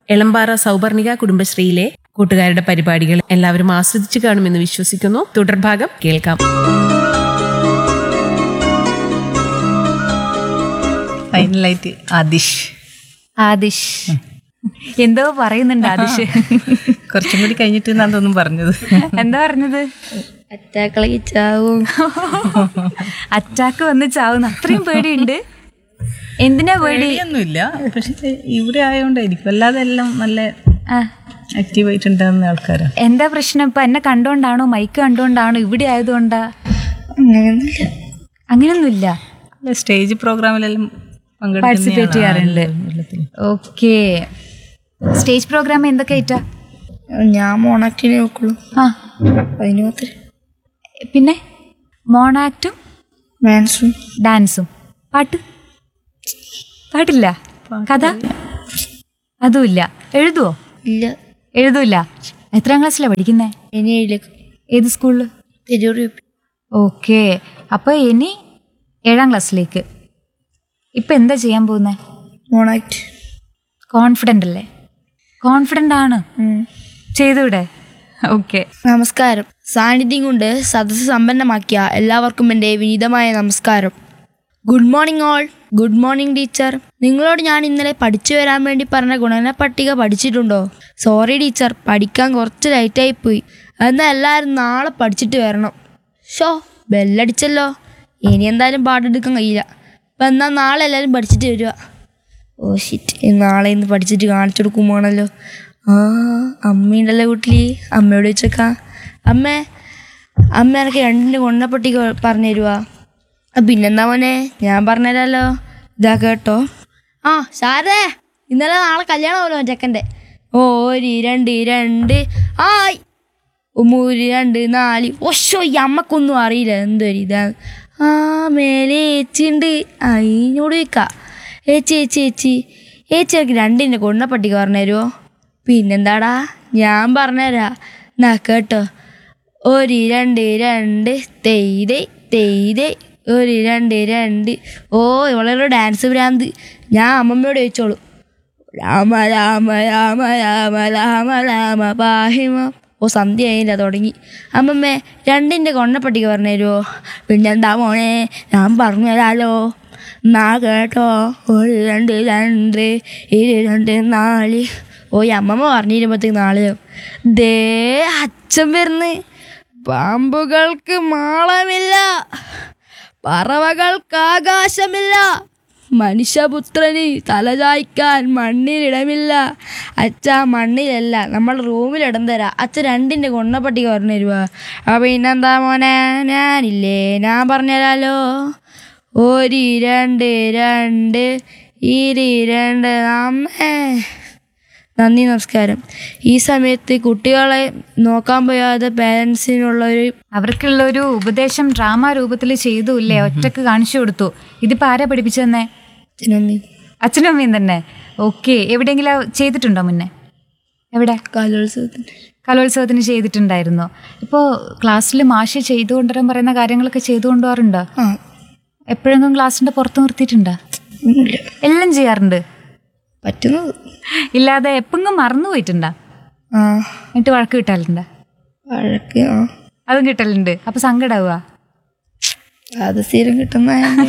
എളമ്പാറ സൗപർണിക കുടുംബശ്രീയിലെ കൂട്ടുകാരുടെ പരിപാടികൾ എല്ലാവരും ആസ്വദിച്ചു കാണുമെന്ന് വിശ്വസിക്കുന്നു തുടർഭാഗം കേൾക്കാം ഫൈനലായിട്ട് ആദിഷ് ആദിഷ് എന്തോ പറയുന്നുണ്ട് ആദിഷ് കുറച്ചും കൂടി കഴിഞ്ഞിട്ട് എന്നാ തോന്നും പറഞ്ഞത് എന്താ പറഞ്ഞത് അറ്റാക്കളി ചാവും അറ്റാക്ക് വന്ന് ചാവുന്ന അത്രയും പേടിയുണ്ട് എന്തിനാ പേടി പേടിയൊന്നുമില്ല പക്ഷെ ഇവിടെ ആയതുകൊണ്ടായിരിക്കും അല്ലാതെ എല്ലാം നല്ല ആ, ആക്റ്റീവ് ആയിട്ടുണ്ടാകുന്ന ആൾക്കാരാ എന്താ പ്രശ്നം ഇപ്പൊ എന്നെ കണ്ടോണ്ടാണോ മൈക്ക് കണ്ടോണ്ടാണോ ഇവിടെ ആയതുകൊണ്ടാ അങ്ങനെയൊന്നുമില്ല അങ്ങനെയൊന്നുമില്ല സ്റ്റേജ് പ്രോഗ്രാമിലെല്ലാം പാർട്ടിസിപ്പേറ്റ് ചെയ്യാറുണ്ട് ഓക്കെ സ്റ്റേജ് പ്രോഗ്രാം എന്തൊക്കെ ആയിട്ടാ ഞാൻ മോണാക്ടിനെ നോക്കുള്ളൂ ആ അതിന് മാത്രം പിന്നെ മോണാക്റ്റും മാൻസും ഡാൻസും പാട്ട് പാട്ടില്ല കഥ അതുമില്ല എഴുതുവോ ഇല്ല എഴുതൂല്ല എത്രാം ക്ലാസ്സിലാണ് പഠിക്കുന്നേ ഇനി ഏഴിലേക്ക് ഏത് സ്കൂളിൽ തിരൂർ യു പി. ഓക്കെ അപ്പോൾ ഇനി ഏഴാം ക്ലാസ്സിലേക്ക് ഇപ്പം എന്താ ചെയ്യാൻ പോകുന്നത് മോണാക്ട് കോൺഫിഡൻ്റ് അല്ലേ കോൺഫിഡൻ്റ് ആണ് ഉം. ചെയ്തൂടെ ഓക്കെ നമസ്കാരം സാന്നിധ്യം കൊണ്ട് സദസ്സ് സമ്പന്നമാക്കിയ എല്ലാവർക്കും എൻ്റെ വിനീതമായ നമസ്കാരം good morning all good morning teacher നിങ്ങളോട് ഞാൻ ഇന്നലെ പഠിച്ചു വരാൻ വേണ്ടി പറഞ്ഞ ഗുണന പട്ടിക പഠിച്ചിട്ടുണ്ടോ സോറി ടീച്ചർ പഠിക്കാൻ കുറച്ച് ലൈറ്റായി പോയി എന്നാൽ എല്ലാവരും നാളെ പഠിച്ചിട്ട് വരണം ഷോ ബെല്ലടിച്ചല്ലോ ഇനി എന്തായാലും പാട്ടെടുക്കാൻ കഴിയില്ല അപ്പം എന്നാൽ നാളെ എല്ലാവരും പഠിച്ചിട്ട് വരിക ഓ ഷിറ്റ് നാളെ ഇന്ന് പഠിച്ചിട്ട് കാണിച്ചു കൊടുക്കുമ്പോണല്ലോ ആ അമ്മയുണ്ടല്ലോ വീട്ടിൽ അമ്മയോട് ചോദിച്ചേക്കാം അമ്മേ അമ്മ എനിക്ക് രണ്ടിൻ്റെ കൊണ്ടപ്പട്ടി പറഞ്ഞു തരുവാ ആ പിന്നെന്താ മോനെ ഞാൻ പറഞ്ഞുതരാമല്ലോ ഇതാ കേട്ടോ ആ ശാരദേ ഇന്നലെ നാളെ കല്യാണമല്ലോ ചെക്കൻ്റെ ഓ ഒരു രണ്ട് രണ്ട് ആയ് മൂന്ന് രണ്ട് നാല് ഒശോ ഈ അമ്മക്കൊന്നും അറിയില്ല എന്തൊരു ഇതാ ആ മേലെ ഏച്ചിണ്ട് അതിനോട് ചോദിക്കാം ഏച്ചി ഏച്ചി ഏച്ചി ഏച്ചി എനിക്ക് രണ്ടിൻ്റെ കൊണ്ട പട്ടിക പറഞ്ഞു തരുമോ പിന്നെന്താടാ ഞാൻ പറഞ്ഞുതരാ എന്നാ കേട്ടോ ഒരു രണ്ട് രണ്ട് തെയ്തേ തെയ്തേ ഒരു രണ്ട് രണ്ട് ഓ ഇവളൊരു ഡാൻസ് ഭ്രാന്ത് ഞാൻ അമ്മമ്മയോട് ചോദിച്ചോളൂ രാമ രാമ രാമ രാമ രാമ രാമ പാഹിമ ഓ സന്ധ്യ ആയില്ല തുടങ്ങി അമ്മമ്മേ രണ്ടിൻ്റെ കൊണ്ണപ്പട്ടിക പറഞ്ഞു തരുമോ പിന്നെന്താ മോനെ ഞാൻ പറഞ്ഞു തരാലോ നാ കേട്ടോ ഒരു രണ്ട് രണ്ട് ഇരു രണ്ട് നാല് ഓ ഈ അമ്മമ്മ പറഞ്ഞിരുമ്പോഴത്തേക്ക് നാളെ ദേ അച്ഛൻ വരുന്ന് പാമ്പുകൾക്ക് മാളമില്ല പറവകൾക്ക് ആകാശമില്ല മനുഷ്യപുത്രന് തലചായ്ക്കാൻ മണ്ണിലിടമില്ല അച്ഛ മണ്ണിലല്ല നമ്മൾ റൂമിലിടം തരാം അച്ഛൻ രണ്ടിൻ്റെ കൊണ്ണപ്പട്ടിക പറഞ്ഞു തരുവാ അപ്പം പിന്നെന്താ മോനെ ഞാനില്ലേ ഞാൻ പറഞ്ഞുതരാലോ ഒരു രണ്ട് രണ്ട് ഇരി രണ്ട് അമ്മേ നന്ദി നമസ്കാരം ഈ സമയത്ത് കുട്ടികളെ നോക്കാൻ പോയാതെ പാരൻസിനുള്ള ഒരു അവർക്കുള്ള ഒരു ഉപദേശം ഡ്രാമ രൂപത്തിൽ ചെയ്തുല്ലേ ഒറ്റക്ക് കാണിച്ചു കൊടുത്തു ഇതിപ്പോൾ ആരാ പഠിപ്പിച്ചു തന്നെ നന്ദി അച്ഛനും അമ്മയും തന്നെ ഓക്കെ എവിടെയെങ്കിലും ചെയ്തിട്ടുണ്ടോ മുന്നേ എവിടെ കലോത്സവത്തിന് കലോത്സവത്തിന് ചെയ്തിട്ടുണ്ടായിരുന്നോ ഇപ്പോൾ ക്ലാസ്സിൽ മാഷ് ചെയ്തു കൊണ്ടുവരാൻ പറയുന്ന കാര്യങ്ങളൊക്കെ ചെയ്തു കൊണ്ടുപോകാറുണ്ടോ ആ എപ്പോഴെങ്കിലും ക്ലാസ്സിൻ്റെ പുറത്ത് നിർത്തിയിട്ടുണ്ടോ ഒന്നുമില്ല എല്ലാം ചെയ്യാറുണ്ട് പറ്റുന്നത് ഇല്ലാതെ എപ്പെങ്കിലും മറന്നു പോയിട്ടുണ്ടോ ആ എന്നിട്ട് വഴക്ക് കിട്ടാറുണ്ടോ വഴക്ക് ആ അതും കിട്ടലുണ്ട് അപ്പോൾ സങ്കടാവുക അത് സ്ഥിരം കിട്ടുന്ന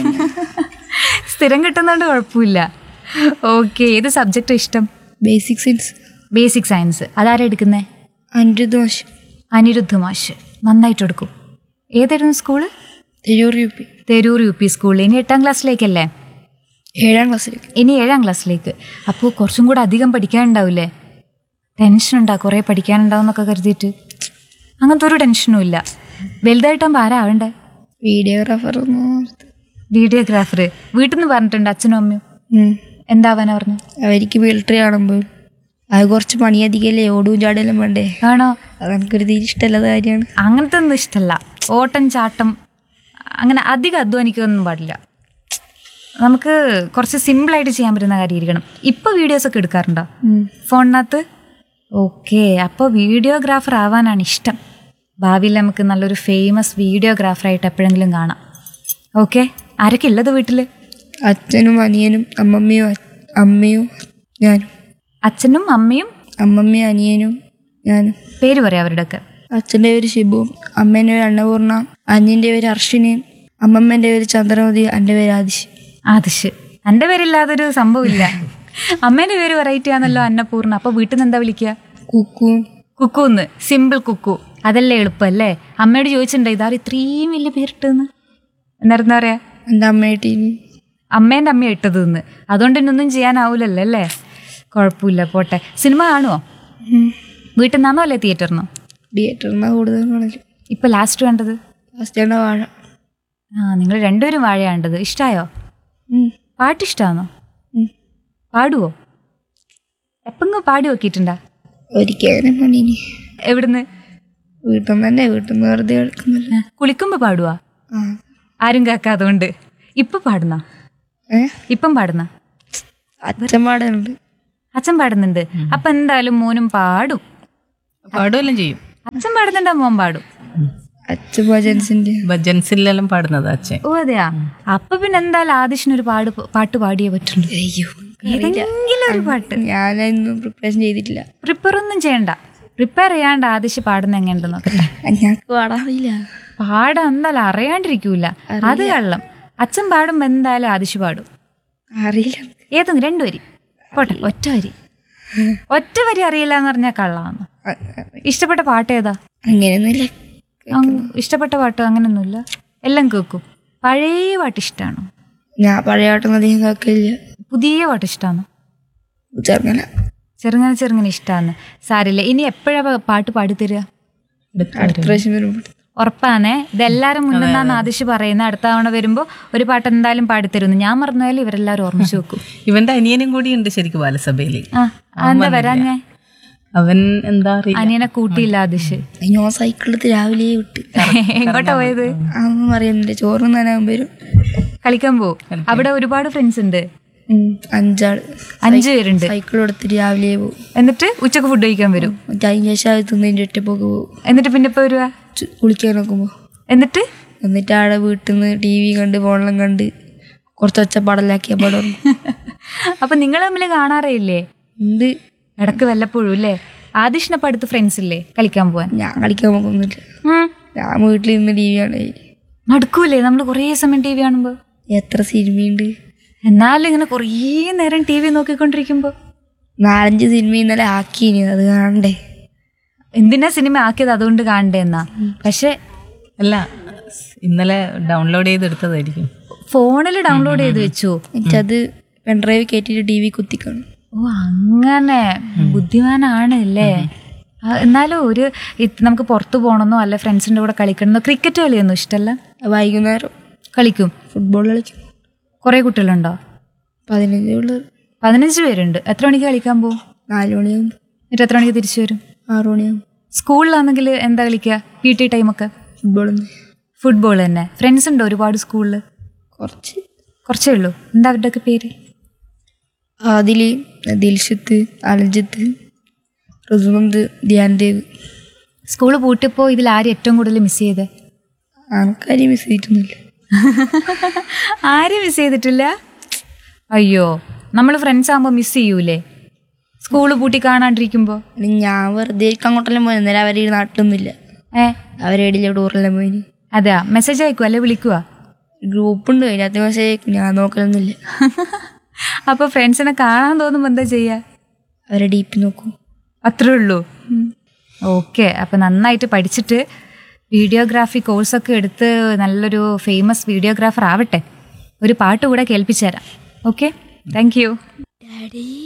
സ്ഥിരം കിട്ടുന്നതുകൊണ്ട് കുഴപ്പമില്ല ഓക്കെ ഏത് സബ്ജക്റ്റ് ഇഷ്ടം ബേസിക് സയൻസ് ബേസിക് സയൻസ് അതാരാ എടുക്കുന്നേ അനിരുദ്ധ മാഷ് അനിരുദ്ധ മാഷ് നന്നായിട്ട് എടുക്കും ഏതായിരുന്നു school Tirur U P Therur U P സ്കൂളിൽ ഇനി എട്ടാം ക്ലാസ്സിലേക്കല്ലേ ഏഴാം ക്ലാസ്സിലേക്ക് ഇനി ഏഴാം ക്ലാസ്സിലേക്ക് അപ്പോൾ കുറച്ചും കൂടെ അധികം പഠിക്കാനുണ്ടാവില്ലേ ടെൻഷൻ ഉണ്ടാ കുറേ പഠിക്കാനുണ്ടാവും എന്നൊക്കെ കരുതിയിട്ട് അങ്ങനത്തെ ഒരു ടെൻഷനും ഇല്ല വലുതായിട്ടാകുമ്പോൾ ആരാ ആവണ്ടേ വീഡിയോഗ്രാഫർ വീഡിയോഗ്രാഫർ വീട്ടിൽ നിന്ന് പറഞ്ഞിട്ടുണ്ട് അച്ഛനും അമ്മയും എന്താവാനാ പറഞ്ഞു അവർക്ക് മിലിറ്ററി കാണുമ്പോൾ അത് കുറച്ച് പണിയധികമല്ലേ ഓടും ചാടെല്ലാം വേണ്ടേ ആണോ അതെനിക്കൊരു തീരെ ഇഷ്ടമല്ലാത്ത കാര്യമാണ് അങ്ങനത്തെ ഒന്നും ഇഷ്ടമല്ല ഓട്ടം ചാട്ടം അങ്ങനെ അധികം അധ്വാനിക്കൊന്നും പാടില്ല നമുക്ക് കുറച്ച് സിമ്പിളായിട്ട് ചെയ്യാൻ പറ്റുന്ന കാര്യം ഇരിക്കണം ഇപ്പോൾ വീഡിയോസൊക്കെ എടുക്കാറുണ്ടോ ഫോണിനകത്ത് ഓക്കെ അപ്പോൾ വീഡിയോഗ്രാഫർ ആവാനാണ് ഇഷ്ടം ഭാവിയിൽ നമുക്ക് നല്ലൊരു ഫേമസ് വീഡിയോഗ്രാഫറായിട്ട് എപ്പോഴെങ്കിലും കാണാം ഓക്കെ ആരൊക്കെ ഉള്ളത് വീട്ടിൽ അച്ഛനും അനിയനും അമ്മമ്മയും അ- അമ്മയും ഞാനും അച്ഛനും അമ്മയും അമ്മമ്മയും അനിയനും ഞാനും പേര് പറയാം അവരുടെയൊക്കെ അച്ഛൻ്റെ പേര് ഷിബുവും അമ്മേൻ്റെ പേര് അന്നപൂർണ അനിയൻ്റെ പേര് അർഷിന് അമ്മമ്മേൻ്റെ പേര് ചന്ദ്രമതി എൻ്റെ പേര് ആദിശ് ആദിശ് എൻ്റെ പേരില്ലാതൊരു സംഭവമില്ല അമ്മേൻ്റെ പേര് വെറൈറ്റി ആണല്ലോ അന്നപൂർണ്ണ അപ്പോൾ വീട്ടിൽ നിന്ന് എന്താ വിളിക്കുക കുക്കു കുക്കുന്ന് സിമ്പിൾ കുക്കു അതല്ലേ എളുപ്പമല്ലേ അമ്മയോട് ചോദിച്ചിട്ടുണ്ടോ ഇതാരും ഇത്രയും വലിയ പേരിട്ടെന്ന് എന്നായിരുന്നു പറയാ എൻ്റെ അമ്മയുടെ ടീം അമ്മേൻ്റെ അമ്മ ഇട്ടത് എന്ന് അതുകൊണ്ട് ഇന്നൊന്നും ചെയ്യാനാവൂലല്ലോ അല്ലേ കുഴപ്പമില്ല പോട്ടെ സിനിമ കാണുമോ വീട്ടിൽ നിന്നാണോ അല്ലേ തിയേറ്ററിനോ തിയേറ്ററിനാ കൂടുതൽ കാണല് ഇപ്പൊ ലാസ്റ്റ് കണ്ടത് ഫസ്റ്റ് വാഴ ആ നിങ്ങൾ രണ്ടുപേരും വാഴയാണ്ടത് ഇഷ്ടായോ ഉം. പാട്ട് ഇഷ്ടാണോ ഉം. പാടുവോ എപ്പെങ്കിലും പാടി നോക്കിയിട്ടുണ്ടാ ഒരിക്കലും പണീനി എവിടുന്ന് വീട്ടിൽ നിന്ന് തന്നെ വീട്ടിൽ നിന്ന് വെറുതെ എടുക്കുന്നില്ല ആ, കുളിക്കുമ്പോ പാടുവാ ആ ആരും കേൾക്കാതുകൊണ്ട് ഇപ്പൊ പാടുന്ന ഏ ഇപ്പം പാടുന്ന അച്ഛൻ പാടുന്നുണ്ട് അച്ഛൻ പാടുന്നുണ്ട് അപ്പൊ എന്തായാലും മോനും പാടും പാടുമെല്ലാം ചെയ്യും അച്ഛൻ പാടുന്നുണ്ടാ മോൻ പാടും അച്ഛൻ ഭജൻസിൻ്റെ ഭജൻസിലെല്ലാം പാടുന്നത് അച്ഛൻ ഓ അതെയാ അപ്പൊ പിന്നെ എന്തായാലും ആദിഷിനൊരു പാട് പാട്ട് പാടിയേ പറ്റുള്ളൂ അയ്യോ ഏതെങ്കിലും ഒരു പാട്ട് ഞാനൊന്നും പ്രിപ്പറേഷൻ ചെയ്തിട്ടില്ല പ്രിപ്പയർ ഒന്നും ചെയ്യണ്ട പ്രിപ്പയർ ചെയ്യാണ്ട് ആദിശ് പാടുന്ന എങ്ങനെയുണ്ട് നോക്കട്ടെ ഞങ്ങൾക്ക് പാടാറില്ല പാടാൻ എന്തായാലും അറിയാണ്ടിരിക്കൂല അത് കള്ളം അച്ഛൻ പാടുമ്പോ എന്തായാലും ആദിശ് പാടും അറിയില്ല ഏതും രണ്ടു വരി പോട്ടെ ഒറ്റ വരി ഒറ്റ വരി അറിയില്ല എന്ന് പറഞ്ഞാൽ കള്ളാന്ന് അ- അ- ഇഷ്ടപ്പെട്ട പാട്ട് ഏതാ അങ്ങനെയൊന്നുമില്ല അങ്ങ് ഇഷ്ടപ്പെട്ട പാട്ട് അങ്ങനെയൊന്നുമില്ല എല്ലാം കേൾക്കും പഴയ പാട്ട് ഇഷ്ടമാണോ ഞാൻ പഴയ പാട്ടൊന്നും അധികം കേൾക്കില്ല പുതിയ പാട്ട് ഇഷ്ടമാണോ ചെറുങ്ങനെ ചെറുങ്ങനെ ചെറുങ്ങനെ ഇഷ്ടമാണ് സാരില്ല ഇനി എപ്പോഴാ പാട്ട് പാടിത്തരിക അടുത്ത പ്രാവശ്യം വരുമ്പോൾ ഉറപ്പാണേ ഇതെല്ലാരും മുന്നെന്നാണ് ആദിശ് പറയുന്നത് അടുത്ത തവണ വരുമ്പോ ഒരു പാട്ട് എന്തായാലും പാടിത്തരുന്നു ഞാൻ മറന്നുപോയാലും ഇവരെല്ലാരും ഓർമ്മിച്ചു വെക്കും ഇവന്റെ അനിയനും കൂടി ഉണ്ട് ശരിക്കും ബാലസഭയിൽ ആ എന്താ വരാഞ്ഞേ അവൻ എന്താ അറിയില്ല അനിയനെ കൂട്ടിയില്ല ആദിശ് ഞാൻ സൈക്കിളെടുത്ത് രാവിലെ വിട്ട് എങ്ങോട്ടാ പോയത് അതൊന്നും അറിയുന്നില്ല ചോറും തരാൻ വരും കളിക്കാൻ പോവും അവിടെ ഒരുപാട് ഫ്രണ്ട്സ് ഉണ്ട് ഉം, അഞ്ചാള് അഞ്ചു പേരുണ്ട് സൈക്കിൾ എടുത്തിട്ട് രാവിലെ പോകും എന്നിട്ട് ഉച്ചക്ക് ഫുഡ് കഴിക്കാൻ വരും മറ്റേ അതിന് ശേഷം തിന്നതിൻ്റെ ഒറ്റപ്പോക്ക് പോകും എന്നിട്ട് പിന്നെ ഇപ്പൊ വരുക ചു- കുളിക്കാൻ നോക്കുമ്പോൾ എന്നിട്ട് എന്നിട്ട് ആടെ വീട്ടിൽ നിന്ന് ടി വി കണ്ട് ഫോണിലും കണ്ട് കുറച്ച് ഒച്ചപ്പാടലാക്കിയ പടം അപ്പൊ നിങ്ങൾ തമ്മിൽ കാണാറേ ഇല്ലേ എന്ത് ഇടക്ക് വല്ലപ്പോഴും അല്ലേ ആദിഷിനപ്പം അടുത്ത് ഫ്രണ്ട്സ് ഇല്ലേ കളിക്കാൻ പോവാൻ ഞാൻ കളിക്കാൻ പോകുന്നില്ല ഉം. ഞാൻ വീട്ടിൽ നിന്ന് ടി വി കാണേ നടക്കൂലേ നമ്മൾ കുറേ സമയം ടി വി കാണുമ്പോ എത്ര സിനിമയുണ്ട് എന്നാലും ഇങ്ങനെ കുറേ നേരം ടി വി നോക്കിക്കൊണ്ടിരിക്കുമ്പോ നാലഞ്ച് സിനിമ ഇന്നലെ ആക്കിയിനി അത് കാണണ്ടേ എന്തിനാ സിനിമ ആക്കിയത് അതുകൊണ്ട് കാണണ്ടേന്നാ പക്ഷെ അല്ല ഇന്നലെ ഡൗൺലോഡ് ചെയ്തെടുത്തതായിരിക്കും ഫോണിൽ ഡൗൺലോഡ് ചെയ്ത് വെച്ചു എനിക്കത് പെൺഡ്രൈവ് കയറ്റിയിട്ട് ടി വി കുത്തിക്കാണും ഓ അങ്ങനെ ബുദ്ധിമാനാണ് അല്ലേ ആ, എന്നാലും ഒരു ഇത് നമുക്ക് പുറത്തു പോകണമെന്നോ അല്ല ഫ്രണ്ട്സിന്റെ കൂടെ കളിക്കണമെന്നോ ക്രിക്കറ്റ് കളിയൊന്നും ഇഷ്ടമല്ല വൈകുന്നേരം കളിക്കും ഫുട്ബോൾ കളിക്കും കുറേ കുട്ടികളുണ്ടോ പതിനഞ്ച് പിള്ളേർ പതിനഞ്ച് പേരുണ്ട് എത്ര മണിക്ക് കളിക്കാൻ പോകും നാല് മണിയാകുമ്പോൾ എന്നിട്ട് എത്ര മണിക്ക് തിരിച്ചു വരും ആറു മണിയാകുമ്പോൾ സ്കൂളിലാണെങ്കിൽ എന്താ കളിക്കുക പി ടി ടൈമൊക്കെ ഫുട്ബോൾ ഫുട്ബോൾ തന്നെ ഫ്രണ്ട്സ് ഉണ്ടോ ഒരുപാട് സ്കൂളിൽ കുറച്ച് കുറച്ചേ ഉള്ളൂ എന്താ അവരുടെയൊക്കെ പേര് ആദിൽ ദിൽഷത്ത് അൽജിത്ത് ഋതുനന്ദ് ധ്യാൻദേവ് സ്കൂൾ പൂട്ടിയപ്പോൾ ഇതിൽ ആരും ഏറ്റവും കൂടുതൽ മിസ് ചെയ്തേ ആൾക്കാരെയും മിസ് ചെയ്തിട്ടൊന്നുമില്ല ആരും മിസ് ചെയ്തിട്ടില്ല അയ്യോ നമ്മൾ ഫ്രണ്ട്സ് ആകുമ്പോൾ മിസ് ചെയ്യൂലേ സ്കൂൾ പൂട്ടി കാണാണ്ടിരിക്കുമ്പോൾ അല്ലെങ്കിൽ ഞാൻ വെറുതെ ഇരിക്കാൻ അങ്ങോട്ടെല്ലാം പോയി ഇന്നലെ അവരെ നാട്ടിലൊന്നുമില്ല ഏ അവരെടിയിലെ ടൂറെല്ലാം പോയി അതെയാ മെസ്സേജ് അയക്കുവോ അല്ലെ വിളിക്കുവാ ഗ്രൂപ്പുണ്ട് അതിനകത്ത് മെസ്സേജ് അയക്കും ഞാൻ നോക്കലൊന്നുമില്ല അപ്പോൾ ഫ്രണ്ട്സിനെ കാണാൻ തോന്നുമ്പോൾ എന്താ ചെയ്യുക അവരെ ഡീപ്പ് നോക്കും അത്രേ ഉള്ളൂ ഓക്കെ അപ്പം നന്നായിട്ട് പഠിച്ചിട്ട് വീഡിയോഗ്രാഫി കോഴ്സൊക്കെ എടുത്ത് നല്ലൊരു ഫേമസ് വീഡിയോഗ്രാഫർ ആവട്ടെ ഒരു പാട്ട് കൂടെ കേൾപ്പിച്ചു തരാം ഓക്കെ താങ്ക് യു ഡാഡി